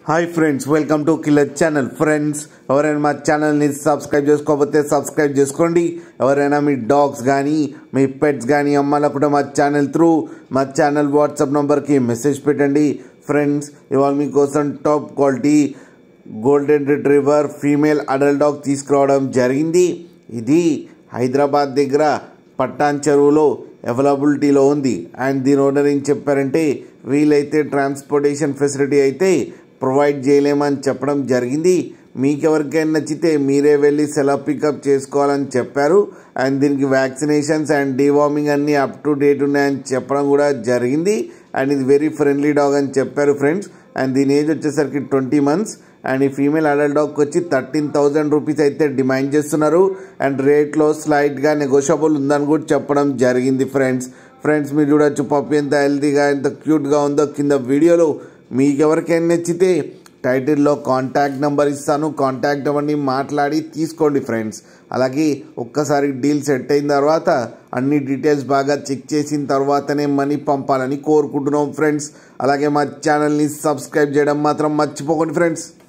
hi friends welcome to killer channel friends ఎవరైనా మా ఛానల్ని సబ్స్క్రైబ్ చేసుకోకపోతే సబ్స్క్రైబ్ చేసుకోండి ఎవరైనా మీ డాగ్స్ కానీ మీ పెట్స్ కానీ అమ్మాలనుకుంటే మా ఛానల్ త్రూ మా ఛానల్ వాట్సాప్ నెంబర్కి మెసేజ్ పెట్టండి ఫ్రెండ్స్ ఇవాళ మీకోసం top quality golden retriever female adult dog తీసుకురావడం జరిగింది ఇది హైదరాబాద్ దగ్గర పట్టాన్ చెరువులో అవైలబిలిటీలో ఉంది అండ్ దీని ఓనర్ ఏం చెప్పారంటే వీలైతే ట్రాన్స్పోర్టేషన్ ఫెసిలిటీ అయితే ప్రొవైడ్ చేయలేమని చెప్పడం జరిగింది మీకు ఎవరికైనా నచ్చితే మీరే వెళ్ళి సెలవు పికప్ చేసుకోవాలని చెప్పారు అండ్ దీనికి వ్యాక్సినేషన్స్ అండ్ డీవార్మింగ్ అన్నీ అప్ టు డేట్ ఉన్నాయని చెప్పడం కూడా జరిగింది అండ్ ఇది వెరీ ఫ్రెండ్లీ డాగ్ అని చెప్పారు ఫ్రెండ్స్ అండ్ దీని ఏజ్ వచ్చేసరికి ట్వంటీ మంత్స్ అండ్ ఈ ఫీమేల్ అడల్ట్ డాగ్కి వచ్చి థర్టీన్ థౌజండ్ రూపీస్ అయితే డిమాండ్ చేస్తున్నారు అండ్ రేట్లో స్లైట్గా నెగోషియబుల్ ఉందని కూడా చెప్పడం జరిగింది ఫ్రెండ్స్ ఫ్రెండ్స్ మీరు చూడొచ్చు పప్పు ఎంత హెల్తీగా ఎంత క్యూట్గా ఉందో కింద వీడియోలో మీకు ఎవరికైనా నచ్చితే టైటిల్లో కాంటాక్ట్ నెంబర్ ఇస్తాను కాంటాక్ట్ నెంబర్ని మాట్లాడి తీసుకోండి ఫ్రెండ్స్ అలాగే ఒక్కసారి డీల్ సెట్ అయిన తర్వాత అన్ని డీటెయిల్స్ బాగా చెక్ చేసిన తర్వాతనే మనీ పంపాలని కోరుకుంటున్నాం ఫ్రెండ్స్ అలాగే మా ఛానల్ని సబ్స్క్రైబ్ చేయడం మాత్రం మర్చిపోకండి ఫ్రెండ్స్